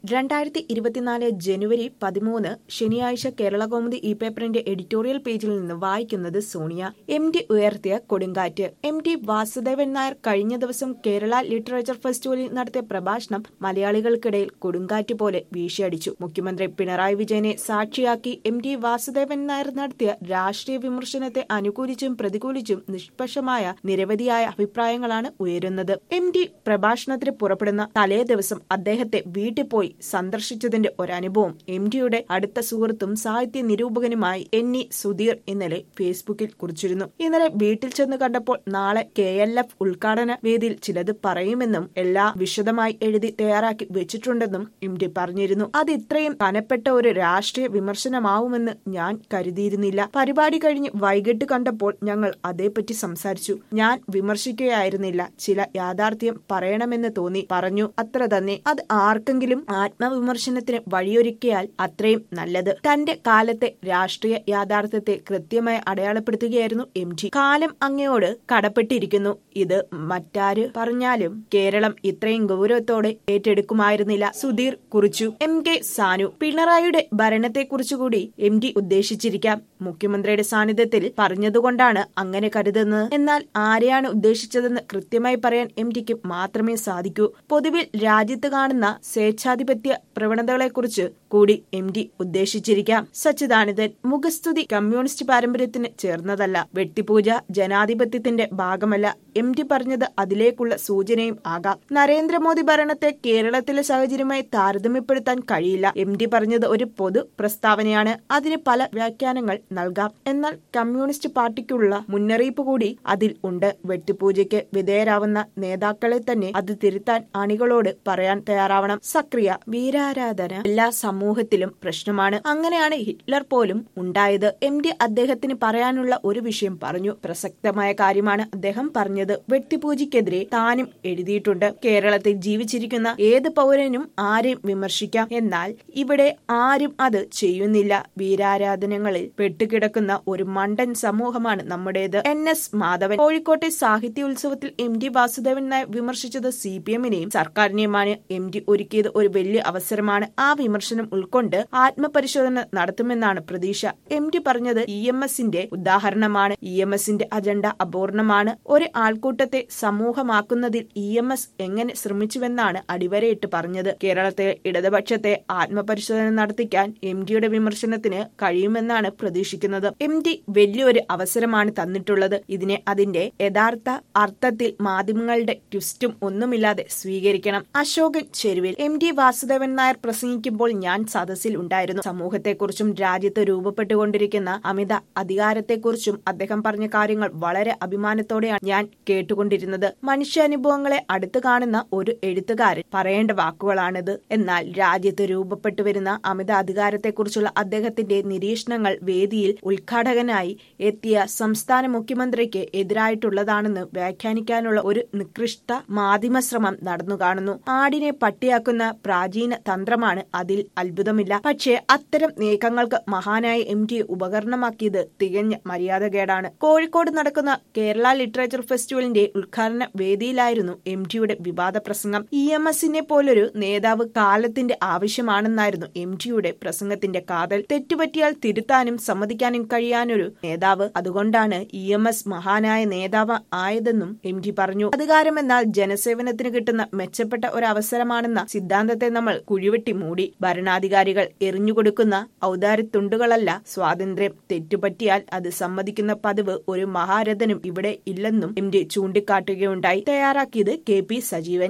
രണ്ടായിരത്തി ഇരുപത്തിനാല് ജനുവരി പതിമൂന്ന് ശനിയാഴ്ച കേരളകൗമുദി ഇ പേപ്പറിന്റെ എഡിറ്റോറിയൽ പേജിൽ നിന്ന് വായിക്കുന്നത് സോണിയ എം ഡി ഉയർത്തിയ കൊടുങ്കാറ്റ് എം ടി വാസുദേവൻ നായർ കഴിഞ്ഞ ദിവസം കേരള ലിറ്ററേച്ചർ ഫെസ്റ്റിവലിൽ നടത്തിയ പ്രഭാഷണം മലയാളികൾക്കിടയിൽ കൊടുങ്കാറ്റ് പോലെ വീശിയടിച്ചു മുഖ്യമന്ത്രി പിണറായി വിജയനെ സാക്ഷിയാക്കി എം ടി വാസുദേവൻ നായർ നടത്തിയ രാഷ്ട്രീയ വിമർശനത്തെ അനുകൂലിച്ചും പ്രതികൂലിച്ചും നിഷ്പക്ഷമായ നിരവധിയായ അഭിപ്രായങ്ങളാണ് ഉയരുന്നത് എം ഡി പ്രഭാഷണത്തിന് പുറപ്പെടുന്ന തലേ ദിവസം അദ്ദേഹത്തെ വീട്ടിൽ പോയി സന്ദർശിച്ചതിന്റെ ഒരനുഭവം എം ഡിയുടെ അടുത്ത സുഹൃത്തും സാഹിത്യ നിരൂപകനുമായി എൻ ഇ സുധീർ ഇന്നലെ ഫേസ്ബുക്കിൽ കുറിച്ചിരുന്നു ഇന്നലെ വീട്ടിൽ ചെന്ന് കണ്ടപ്പോൾ നാളെ കെ എൽ എഫ് ഉദ്ഘാടന വേദിയിൽ ചിലത് പറയുമെന്നും എല്ലാം വിശദമായി എഴുതി തയ്യാറാക്കി വെച്ചിട്ടുണ്ടെന്നും എം ഡി പറഞ്ഞിരുന്നു അത് ഇത്രയും കനപ്പെട്ട ഒരു രാഷ്ട്രീയ വിമർശനമാവുമെന്ന് ഞാൻ കരുതിയിരുന്നില്ല പരിപാടി കഴിഞ്ഞ് വൈകിട്ട് കണ്ടപ്പോൾ ഞങ്ങൾ അതേപ്പറ്റി സംസാരിച്ചു ഞാൻ വിമർശിക്കുകയായിരുന്നില്ല ചില യാഥാർത്ഥ്യം പറയണമെന്ന് തോന്നി പറഞ്ഞു അത്ര തന്നെ അത് ആർക്കെങ്കിലും ആത്മവിമർശനത്തിന് വഴിയൊരുക്കിയാൽ അത്രയും നല്ലത് തന്റെ കാലത്തെ രാഷ്ട്രീയ യാഥാർത്ഥ്യത്തെ കൃത്യമായി അടയാളപ്പെടുത്തുകയായിരുന്നു എം ജി കാലം അങ്ങയോട് കടപ്പെട്ടിരിക്കുന്നു ഇത് മറ്റാര് പറഞ്ഞാലും കേരളം ഇത്രയും ഗൗരവത്തോടെ ഏറ്റെടുക്കുമായിരുന്നില്ല സുധീർ കുറിച്ചു എം കെ സാനു പിണറായിയുടെ ഭരണത്തെക്കുറിച്ചുകൂടി എം ഡി ഉദ്ദേശിച്ചിരിക്കാം മുഖ്യമന്ത്രിയുടെ സാന്നിധ്യത്തിൽ പറഞ്ഞതുകൊണ്ടാണ് അങ്ങനെ കരുതുന്നത് എന്നാൽ ആരെയാണ് ഉദ്ദേശിച്ചതെന്ന് കൃത്യമായി പറയാൻ എം ഡിക്ക് മാത്രമേ സാധിക്കൂ പൊതുവിൽ രാജ്യത്ത് കാണുന്ന സ്വേച്ഛാധിപത്യ പ്രവണതകളെക്കുറിച്ച് കൂടി എം ഡി ഉദ്ദേശിച്ചിരിക്കാം സച്ചിദാനന്ദൻ മുഖസ്തുതി കമ്മ്യൂണിസ്റ്റ് പാരമ്പര്യത്തിന് ചേർന്നതല്ല വെട്ടിപ്പൂജ ജനാധിപത്യത്തിന്റെ ഭാഗമല്ല എം ഡി പറഞ്ഞത് അതിലേക്കുള്ള സൂചനയും ആകാം നരേന്ദ്രമോദി ഭരണത്തെ കേരളത്തിലെ സാഹചര്യമായി താരതമ്യപ്പെടുത്താൻ കഴിയില്ല എം ഡി പറഞ്ഞത് ഒരു പൊതു പ്രസ്താവനയാണ് അതിന് പല വ്യാഖ്യാനങ്ങൾ നൽകാം എന്നാൽ കമ്മ്യൂണിസ്റ്റ് പാർട്ടിക്കുള്ള മുന്നറിയിപ്പ് കൂടി അതിൽ ഉണ്ട് വെട്ടിപ്പൂജയ്ക്ക് വിധേയരാവുന്ന നേതാക്കളെ തന്നെ അത് തിരുത്താൻ അണികളോട് പറയാൻ തയ്യാറാവണം സക്രിയ വീരാരാധന എല്ലാ സമൂഹത്തിലും പ്രശ്നമാണ് അങ്ങനെയാണ് ഹിറ്റ്ലർ പോലും ഉണ്ടായത് എം ഡി അദ്ദേഹത്തിന് പറയാനുള്ള ഒരു വിഷയം പറഞ്ഞു പ്രസക്തമായ കാര്യമാണ് അദ്ദേഹം പറഞ്ഞത് വ്യക്തിപൂജയ്ക്കെതിരെ താനും എഴുതിയിട്ടുണ്ട് കേരളത്തിൽ ജീവിച്ചിരിക്കുന്ന ഏത് പൗരനും ആരെയും വിമർശിക്കാം എന്നാൽ ഇവിടെ ആരും അത് ചെയ്യുന്നില്ല വീരാരാധനകളിൽ പെട്ടുകിടക്കുന്ന ഒരു മണ്ടൻ സമൂഹമാണ് നമ്മുടേത് എൻ എസ് മാധവൻ കോഴിക്കോട്ടെ സാഹിത്യോത്സവത്തിൽ എം ഡി വാസുദേവൻ നായർ വിമർശിച്ചത് സി പി എമ്മിനെയും സർക്കാരിനെയുമാണ് എം ഡി ഒരുക്കിയത് ഒരു വലിയ അവസരമാണ് ആ വിമർശനം ഉൾക്കൊണ്ട് ആത്മപരിശോധന നടത്തുമെന്നാണ് പ്രതീക്ഷ എം ഡി പറഞ്ഞത് ഇ എം എസിന്റെ ഉദാഹരണമാണ് ഇ എം എസിന്റെ അജണ്ട അപൂർണമാണ് ഒരു ആൾക്കൂട്ടത്തെ സമൂഹമാക്കുന്നതിൽ ഇ എം എസ് എങ്ങനെ ശ്രമിച്ചുവെന്നാണ് അടിവരയിട്ട് പറഞ്ഞത് കേരളത്തിലെ ഇടതുപക്ഷത്തെ ആത്മപരിശോധന നടത്തിക്കാൻ എം ഡിയുടെ വിമർശനത്തിന് കഴിയുമെന്നാണ് പ്രതീക്ഷിക്കുന്നത് എം ഡി വലിയൊരു അവസരമാണ് തന്നിട്ടുള്ളത് ഇതിനെ അതിന്റെ യഥാർത്ഥ അർത്ഥത്തിൽ മാധ്യമങ്ങളുടെ ട്വിസ്റ്റും ഒന്നുമില്ലാതെ സ്വീകരിക്കണം അശോകൻ ചെരുവിൽ എം ഡി വാസുദേവൻ നായർ പ്രസംഗിക്കുമ്പോൾ ഞാൻ സദസ്സിൽ ഉണ്ടായിരുന്നു സമൂഹത്തെക്കുറിച്ചും രാജ്യത്ത് രൂപപ്പെട്ടുകൊണ്ടിരിക്കുന്ന അമിത അധികാരത്തെക്കുറിച്ചും അദ്ദേഹം പറഞ്ഞ കാര്യങ്ങൾ വളരെ അഭിമാനത്തോടെയാണ് ഞാൻ കേട്ടുകൊണ്ടിരുന്നത് മനുഷ്യാനുഭവങ്ങളെ അടുത്തു കാണുന്ന ഒരു എഴുത്തുകാരൻ പറയേണ്ട വാക്കുകളാണിത് എന്നാൽ രാജ്യത്ത് രൂപപ്പെട്ടു വരുന്ന അമിത അധികാരത്തെക്കുറിച്ചുള്ള അദ്ദേഹത്തിന്റെ നിരീക്ഷണങ്ങൾ വേദിയിൽ ഉദ്ഘാടകനായി എത്തിയ സംസ്ഥാന മുഖ്യമന്ത്രിക്ക് എതിരായിട്ടുള്ളതാണെന്ന് വ്യാഖ്യാനിക്കാനുള്ള ഒരു നികൃഷ്ട മാധ്യമശ്രമം നടന്നു കാണുന്നു ആടിനെ പട്ടിയാക്കുന്ന പ്രാചീന തന്ത്രമാണ് അതിൽ അത്ഭുതമില്ല പക്ഷേ അത്തരം നീക്കങ്ങൾക്ക് മഹാനായ എം ടിയെ ഉപകരണമാക്കിയത് തികഞ്ഞ മര്യാദകേടാണ് കോഴിക്കോട് നടക്കുന്ന കേരള ലിറ്ററേച്ചർ ഫെസ്റ്റിവലിന്റെ ഉദ്ഘാടന വേദിയിലായിരുന്നു എം ടിയുടെ വിവാദ പ്രസംഗം ഇ എം എസിനെ പോലൊരു നേതാവ് കാലത്തിന്റെ ആവശ്യമാണെന്നായിരുന്നു എം ടിയുടെ പ്രസംഗത്തിന്റെ കാതൽ തെറ്റുപറ്റിയാൽ തിരുത്താനും സമ്മതിക്കാനും കഴിയാനൊരു നേതാവ് അതുകൊണ്ടാണ് ഇ എം എസ് മഹാനായ നേതാവ് ആയതെന്നും എം ടി പറഞ്ഞു അധികാരമെന്നാൽ ജനസേവനത്തിന് കിട്ടുന്ന മെച്ചപ്പെട്ട ഒരു അവസരമാണെന്ന സിദ്ധാന്തത്തെ നമ്മൾ കുഴിവെട്ടി മൂടി ഭരണാധികാരികൾ എറിഞ്ഞുകൊടുക്കുന്ന ഔദാര്യത്തുണ്ടുകളല്ല സ്വാതന്ത്ര്യം തെറ്റുപറ്റിയാൽ അത് സമ്മതിക്കുന്ന പതിവ് ഒരു മഹാരഥനും ഇവിടെ ഇല്ലെന്നും എം ഡി ചൂണ്ടിക്കാട്ടുകയുണ്ടായി തയ്യാറാക്കിയത് കെ പി സജീവൻ